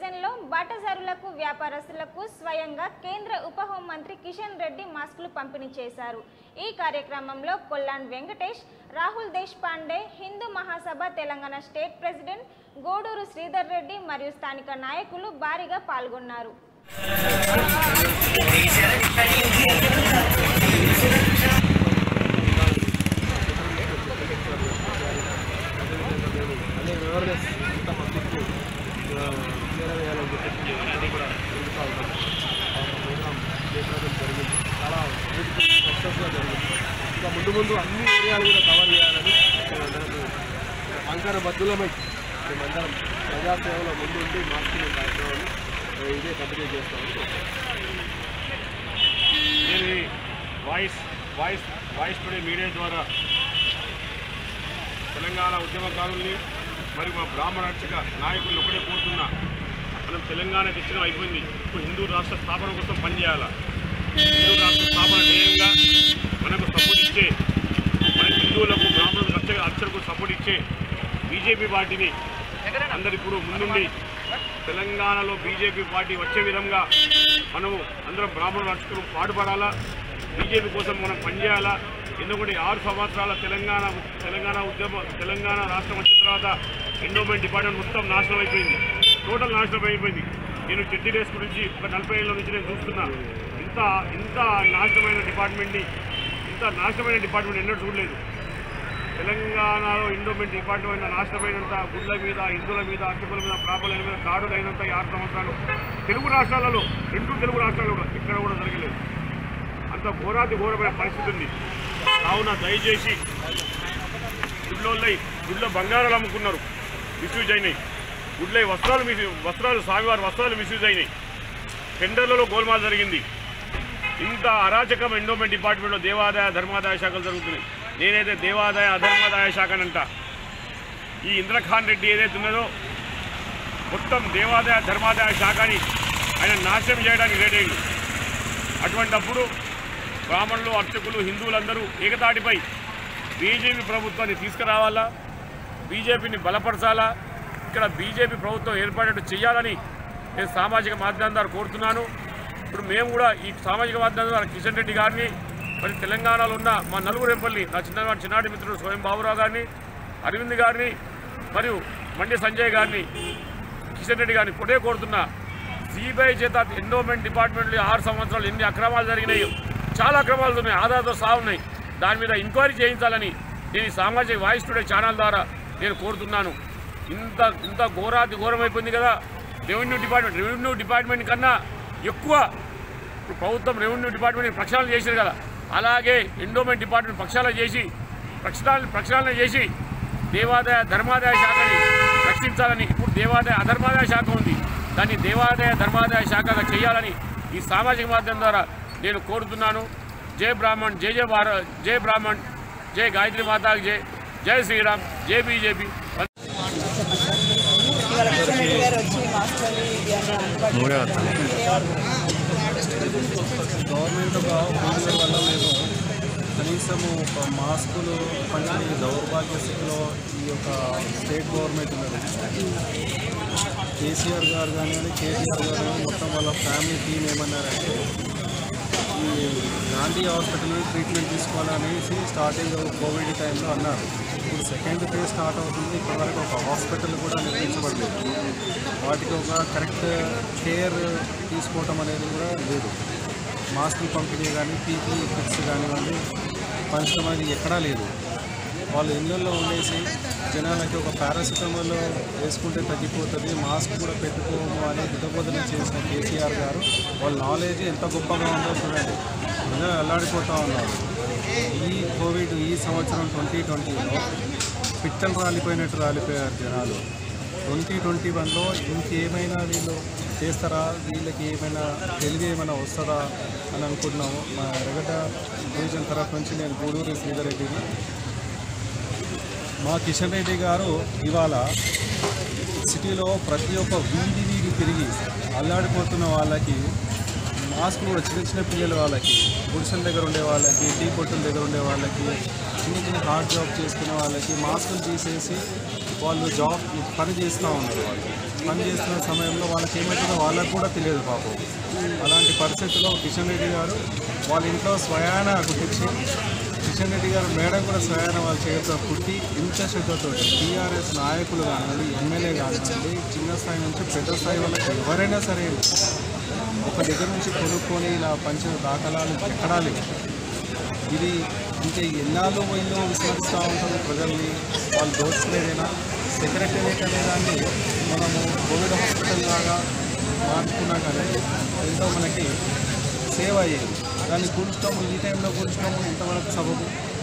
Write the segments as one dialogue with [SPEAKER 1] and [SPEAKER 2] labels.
[SPEAKER 1] డివిజన్లో బాటసారులకు వ్యాపారస్తులకు స్వయంగా కేంద్ర ఉప హోంమంత్రి కిషన్ రెడ్డి మాస్కులు పంపిణీ చేశారు ఈ కార్యక్రమంలో కొల్లాన్ వెంకటేష్ రాహుల్ దేశ్పాండే హిందూ మహాసభ తెలంగాణ స్టేట్ ప్రెసిడెంట్ గోడూరు శ్రీధర్ రెడ్డి మరియు స్థానిక నాయకులు భారీగా పాల్గొన్నారు
[SPEAKER 2] అనే అవేర్నెస్ ఇంత పబ్లిక్కి చేరవేయాలని చెప్పి అందరూ కూడా ముందుకు ఉంటాం ఆ ప్రోగ్రామ్ చేపట్టడం జరిగింది చాలా సక్సెస్గా జరిగింది ఇంకా ముందు ముందు అన్ని ఏరియాలు కూడా కవర్ చేయాలని మేమందరం అంకర బద్దులమై మేమందరం ప్రజాసేవలో ముందు ఉండి మార్చుకునే కార్యక్రమాన్ని ఇదే కంటిన్యూ చేస్తామని
[SPEAKER 3] నేను ఈ voice voice voice today media ద్వారా తెలంగాణ ఉద్యమకారుల్ని మరియు మా బ్రాహ్మణ రక్షక నాయకుల్ని ఒకటే కోరుతున్నా మనం తెలంగాణ తెచ్చడం అయిపోయింది ఇప్పుడు హిందూ రాష్ట్ర స్థాపన కోసం పనిచేయాలా హిందూ రాష్ట్ర స్థాపన ధ్యేయంగా మనకు సపోర్ట్ ఇచ్చే మన హిందువులకు బ్రాహ్మణులకు రక్షక రక్షకులకు సపోర్ట్ ఇచ్చే బీజేపీ పార్టీని అందరు ఇప్పుడు ముందుండి తెలంగాణలో బీజేపీ పార్టీ వచ్చే విధంగా మనము అందరం బ్రాహ్మణ రక్షకులు పాటుపడాలా బీజేపీ కోసం మనం పనిచేయాలా ఎందుకంటే ఆరు సంవత్సరాల తెలంగాణ తెలంగాణ ఉద్యమ తెలంగాణ రాష్ట్రం వచ్చిన తర్వాత ఎండోమెంట్ డిపార్ట్మెంట్ మొత్తం నాశనం అయిపోయింది టోటల్ నాశనం అయిపోయింది నేను చెట్టి రేస్ గురించి ఒక నలభై ఏళ్ళ నుంచి నేను చూస్తున్నా ఇంత ఇంత నాశనమైన డిపార్ట్మెంట్ని ఇంత నాశనమైన డిపార్ట్మెంట్ ఎన్నడూ చూడలేదు తెలంగాణలో ఎండోమెంట్ డిపార్ట్మెంట్ నాశనమైనంత గుడ్ల మీద హిందువుల మీద అర్చకుల మీద ప్రాబల్యాల మీద దాడులు అయినంత ఈ ఆరు సంవత్సరాలు తెలుగు రాష్ట్రాలలో రెండు తెలుగు రాష్ట్రాల్లో కూడా ఇక్కడ కూడా జరగలేదు అంత ఘోరాతి ఘోరమైన పరిస్థితి ఉంది కావున దయచేసి గుడ్లోళ్ళై గుడ్లో బంగారాలు అమ్ముకున్నారు మిస్యూజ్ అయినాయి గుడ్లై వస్త్రాలు మిస్ వస్త్రాలు స్వామివారి వస్త్రాలు మిస్యూజ్ అయినాయి టెండర్లలో గోల్మాల్ జరిగింది ఇంత అరాచకం ఎండోమెంట్ డిపార్ట్మెంట్లో దేవాదాయ ధర్మాదాయ శాఖలు జరుగుతున్నాయి నేనైతే దేవాదాయ అధర్మాదాయ శాఖనంట ఈ ఇంద్రఖాన్ రెడ్డి ఏదైతే ఉన్నదో మొత్తం దేవాదాయ ధర్మాదాయ శాఖని ఆయన నాశనం చేయడానికి రెడీ అటువంటప్పుడు బ్రాహ్మణులు అర్చకులు హిందువులందరూ ఏకతాటిపై బీజేపీ ప్రభుత్వాన్ని తీసుకురావాలా బీజేపీని బలపరచాలా ఇక్కడ బీజేపీ ప్రభుత్వం ఏర్పడేట్టు చేయాలని నేను సామాజిక మాధ్యమం ద్వారా కోరుతున్నాను ఇప్పుడు మేము కూడా ఈ సామాజిక మాధ్యమం ద్వారా కిషన్ రెడ్డి గారిని మరి తెలంగాణలో ఉన్న మా నలుగురు ఎంపల్ని నా చిన్నవాడి చిన్నాటి మిత్రుడు స్వయం బాబురావు గారిని అరవింద్ గారిని మరియు మండ్య సంజయ్ గారిని కిషన్ రెడ్డి గారిని కొడే కోరుతున్నా సిబిఐ చేత ఎండోమెంట్ డిపార్ట్మెంట్లో ఆరు సంవత్సరాలు ఎన్ని అక్రమాలు జరిగినాయి చాలా అక్రమాలు ఉన్నాయి ఆధార్తో సహా ఉన్నాయి దాని మీద ఎంక్వైరీ చేయించాలని నేను ఈ సామాజిక వాయిస్ టుడే ఛానల్ ద్వారా నేను కోరుతున్నాను ఇంత ఇంత ఘోరాతి ఘోరమైపోయింది కదా రెవెన్యూ డిపార్ట్మెంట్ రెవెన్యూ డిపార్ట్మెంట్ కన్నా ఎక్కువ ఇప్పుడు ప్రభుత్వం రెవెన్యూ డిపార్ట్మెంట్ ప్రక్షాళన చేశారు కదా అలాగే ఎండోమెంట్ డిపార్ట్మెంట్ ప్రక్షాళన చేసి ప్రక్షాళన ప్రక్షాళన చేసి దేవాదాయ ధర్మాదాయ శాఖని రక్షించాలని ఇప్పుడు దేవాదాయ అధర్మాదాయ శాఖ ఉంది దాన్ని దేవాదాయ ధర్మాదాయ శాఖగా చేయాలని ఈ సామాజిక మాధ్యమం ద్వారా నేను కోరుతున్నాను జై బ్రాహ్మణ్ జై జై భార జై బ్రాహ్మణ్ జై గాయత్రి మాతాకి జై జై శ్రీరామ్ జై బీజేపీ
[SPEAKER 4] ఇవాళ కిషన్ రెడ్డి గారు వచ్చి మాస్టర్ని ఇవన్నీ అందుబాటులో
[SPEAKER 2] గవర్నమెంట్ ఒక భూముల వల్ల మేము కనీసము ఒక మాస్కులు పంచని దౌర్భాగ్య స్థితిలో ఈ యొక్క స్టేట్ గవర్నమెంట్ ఉన్నది కేసీఆర్ గారు కానివ్వండి కేటీఆర్ గారు కానీ మొత్తం వాళ్ళ ఫ్యామిలీ టీం ఏమన్నారంటే ఈ గాంధీ హాస్పిటల్ ట్రీట్మెంట్ తీసుకోవాలనేసి స్టార్టింగ్ కోవిడ్ టైంలో అన్నారు ఇప్పుడు సెకండ్ ఫేజ్ స్టార్ట్ అవుతుంది ఇప్పటివరకు ఒక హాస్పిటల్ కూడా నిర్మించబడలేదు వాటికి ఒక కరెక్ట్ కేర్ తీసుకోవటం అనేది కూడా లేదు మాస్కులు పంపిణీ కానీ పీపీ కిట్స్ కానివ్వండి పంచడం అనేది ఎక్కడా లేదు వాళ్ళు ఇళ్ళల్లో ఉండేసి జనాలకి ఒక పారాసిటమాల్ వేసుకుంటే తగ్గిపోతుంది మాస్క్ కూడా పెట్టుకోము అనే హితబోధన చేసిన కేసీఆర్ గారు వాళ్ళ నాలెడ్జ్ ఎంత గొప్పగా ఉందో చూడండి జనాలు అల్లాడిపోతూ ఉన్నారు ఈ కోవిడ్ ఈ సంవత్సరం ట్వంటీ ట్వంటీలో పిట్టలు రాలిపోయినట్టు రాలిపోయారు జనాలు ట్వంటీ ట్వంటీ వన్లో ఇంకేమైనా వీళ్ళు చేస్తారా వీళ్ళకి ఏమైనా తెలివి ఏమైనా వస్తుందా అని అనుకుంటున్నాము మా రెగట డివిజన్ తరఫు నుంచి నేను గూడూరు శ్రీధరెడ్డిని మా కిషన్ రెడ్డి గారు ఇవాళ సిటీలో ప్రతి ఒక్క వీధి వీధి తిరిగి అల్లాడిపోతున్న వాళ్ళకి మాస్క్ కూడా చిన్న చిన్న పిల్లల వాళ్ళకి గుడిసెల దగ్గర ఉండే వాళ్ళకి టీ కొట్టుల దగ్గర ఉండే వాళ్ళకి చిన్న చిన్న హార్డ్ జాబ్ చేసుకునే వాళ్ళకి మాస్కులు తీసేసి వాళ్ళు జాబ్ పని చేస్తూ ఉన్నారు వాళ్ళు పనిచేస్తున్న సమయంలో వాళ్ళకి ఏమవుతుందో వాళ్ళకు కూడా తెలియదు పాపం అలాంటి పరిస్థితుల్లో కిషన్ రెడ్డి గారు వాళ్ళ ఇంట్లో స్వయాన కుట్టించి కిషన్ రెడ్డి గారు మేడం కూడా స్వయాన వాళ్ళ చేతితో కుట్టి ఇంత శ్రద్ధతో టీఆర్ఎస్ నాయకులు కానివ్వండి ఎమ్మెల్యే కానివ్వండి చిన్న స్థాయి నుంచి పెద్ద స్థాయి వాళ్ళకి ఎవరైనా సరే ఒక దగ్గర నుంచి కొనుక్కొని ఇలా పంచిన దాఖలాలు ఎక్కడా లేవు ఇది ఇంకా ఎన్నాళ్ళు పోయిందో విస్మరిస్తూ ఉంటారు ప్రజల్ని వాళ్ళు దోచుకునేదైనా సెక్రటేరియట్ అనే దాన్ని మనము కోవిడ్ హాస్పిటల్ లాగా మార్చుకున్నా కానీ ఎంతో మనకి సేవ్ అయ్యేది దాన్ని కూల్చడం ఈ టైంలో కూల్చడం ఇంతవరకు సబబు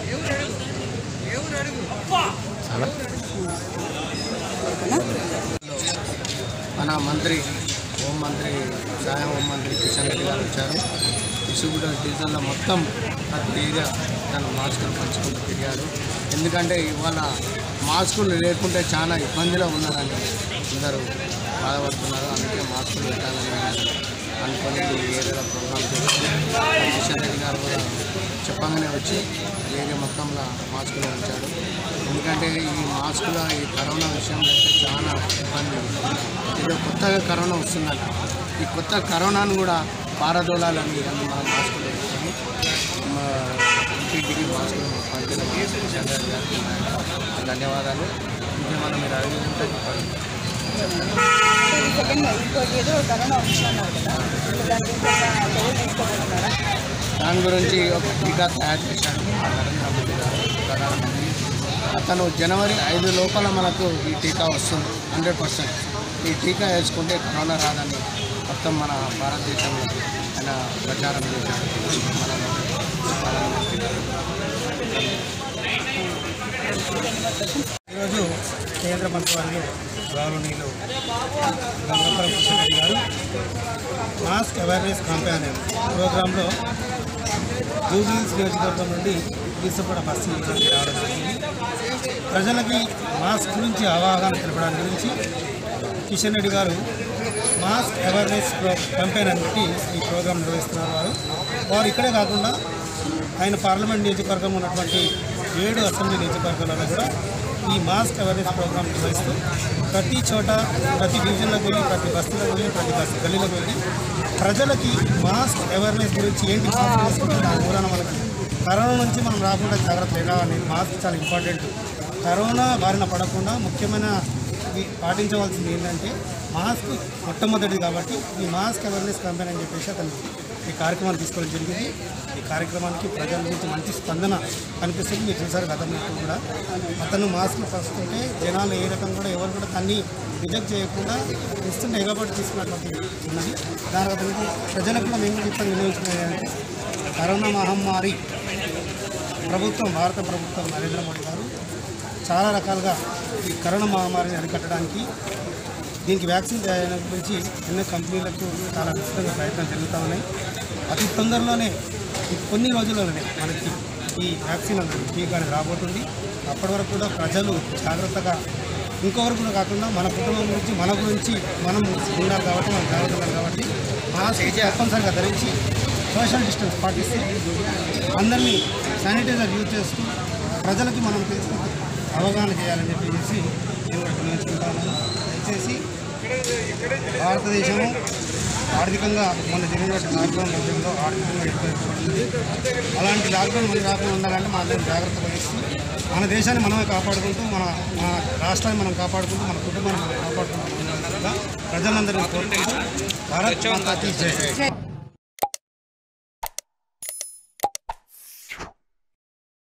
[SPEAKER 5] మన మంత్రి హోం మంత్రి సహాయ హోం మంత్రి కిషన్ రెడ్డి గారు వచ్చారు ఇసుగుడ డివిజన్లో మొత్తం ప్రతి ఏరియా తను మాస్కులు పంచుకుంటూ తిరిగారు ఎందుకంటే ఇవాళ మాస్కులు లేకుంటే చాలా ఇబ్బందిలో ఉన్నారని అందరూ బాధపడుతున్నారు అందుకే మాస్కులు పెట్టాలని నేను అనుకొని ఈ ఏరియాలో ప్రోగ్రామ్ చేసి కిషన్ రెడ్డి గారు కూడా చెప్పగానే వచ్చి ఏరియా మొత్తంలో మాస్కులు ఉంచాడు ఎందుకంటే ఈ మాస్కుల ఈ కరోనా విషయంలో అయితే చాలా ఇబ్బంది ఇది కొత్తగా కరోనా వస్తుందంట ఈ కొత్త కరోనాను కూడా పారదోలాలని అని మనం మాస్కులు వేసుకొని మా ఇంటింటికి మాస్కులు పంపిణీ చేసిన కిషన్ రెడ్డి గారికి నా ధన్యవాదాలు ఇంకేమన్నా మీరు అడిగితే చెప్పండి
[SPEAKER 4] సెకండ్ ఇంకో ఏదో కరోనా వస్తున్నారు కదా దాని గురించి ఏమైనా చర్యలు తీసుకోబోతున్నారా
[SPEAKER 5] దాని గురించి ఒక టీకా తయారు చేశాడు ఆ నరేంద్ర మోదీ గారు ప్రధానమంత్రి అతను జనవరి ఐదు లోపల మనకు ఈ టీకా వస్తుంది హండ్రెడ్ పర్సెంట్ ఈ టీకా వేసుకుంటే కరోనా రాదని మొత్తం మన భారతదేశంలో ఆయన ప్రచారం చేశాడు మన ప్రధానమంత్రి గారు
[SPEAKER 6] ఈరోజు కేంద్ర మంత్రివర్యులు గౌరవనీయులు గంగపురం కిషన్ రెడ్డి గారు మాస్క్ అవేర్నెస్ క్యాంపెయిన్ ప్రోగ్రాంలో జూబ్లీస్ నియోజకవర్గం నుండి తీసుకున్న బస్సు ఇక్కడికి రావడం జరిగింది ప్రజలకి మాస్క్ గురించి అవగాహన తెలపడానికి గురించి కిషన్ రెడ్డి గారు మాస్క్ అవేర్నెస్ ప్రో క్యాంపెయిన్ అని పెట్టి ఈ ప్రోగ్రాం నిర్వహిస్తున్నారు వారు వారు ఇక్కడే కాకుండా ఆయన పార్లమెంట్ నియోజకవర్గం ఉన్నటువంటి ఏడు అసెంబ్లీ నియోజకవర్గాలలో కూడా ఈ మాస్క్ అవేర్నెస్ ప్రోగ్రాం నిర్వహిస్తూ ప్రతి చోట ప్రతి డివిజన్లోకి వెళ్ళి ప్రతి బస్తీలోకి వెళ్ళి ప్రతి బస్ గల్లీలోకి వెళ్ళి ప్రజలకి మాస్క్ అవేర్నెస్ గురించి ఏంటి మాస్క్ వేసుకుంటే దాని మూలాన మనకి కరోనా నుంచి మనం రాకుండా జాగ్రత్త ఎలా అనేది మాస్క్ చాలా ఇంపార్టెంట్ కరోనా బారిన పడకుండా ముఖ్యమైన ఇది పాటించవలసింది ఏంటంటే మాస్క్ మొట్టమొదటిది కాబట్టి ఈ మాస్క్ అవేర్నెస్ క్యాంపెయిన్ అని చెప్పేసి అతను ఈ కార్యక్రమాన్ని తీసుకోవడం జరిగింది ఈ కార్యక్రమానికి ప్రజల నుంచి మంచి స్పందన కనిపిస్తుంది మీరు చూసారు గతంలో కూడా అతను మాస్క్ పరుస్తుంటే జనాలు ఏ రకం కూడా ఎవరు కూడా తన్ని రిజెక్ట్ చేయకుండా ఇస్తుంటే ఎగబడి తీసుకున్నటువంటి ఉన్నది దానికి అతనికి ప్రజలకు కూడా మేము చెప్తాను వినియోగించుకునేది అంటే కరోనా మహమ్మారి ప్రభుత్వం భారత ప్రభుత్వం నరేంద్ర మోడీ గారు చాలా రకాలుగా ఈ కరోనా మహమ్మారిని అరికట్టడానికి దీనికి వ్యాక్సిన్ తయారీ గురించి ఎన్నో కంపెనీలకు చాలా విస్తృతంగా ప్రయత్నాలు జరుగుతూ ఉన్నాయి అతి తొందరలోనే ఈ కొన్ని రోజుల్లోనే మనకి ఈ వ్యాక్సిన్ అనేది టీకా అనేది రాబోతుంది అప్పటి వరకు కూడా ప్రజలు జాగ్రత్తగా ఇంకొకరు కూడా కాకుండా మన కుటుంబం గురించి మన గురించి మనం ఉండాలి కాబట్టి మనం జాగ్రత్త ఉండాలి కాబట్టి మాస్క్ తప్పనిసరిగా ధరించి సోషల్ డిస్టెన్స్ పాటిస్తూ అందరినీ శానిటైజర్ యూజ్ చేస్తూ ప్రజలకి మనం తెలుసుకుంటూ అవగాహన చేయాలని చెప్పేసి నేను కూడా వినియోగించుకుంటాను దయచేసి భారతదేశము ఆర్థికంగా మన జరిగినటువంటి లాక్డౌన్ మధ్యంలో ఆర్థికంగా ఇబ్బంది అలాంటి లాక్డౌన్ మనకి రాకుండా ఉండాలంటే మన అందరం జాగ్రత్త వహిస్తూ మన దేశాన్ని మనమే కాపాడుకుంటూ మన మన రాష్ట్రాన్ని మనం కాపాడుకుంటూ మన కుటుంబాన్ని మనం కాపాడుకుంటూ ప్రజలందరినీ కోరుకుంటూ భారత్ మాతాకి జై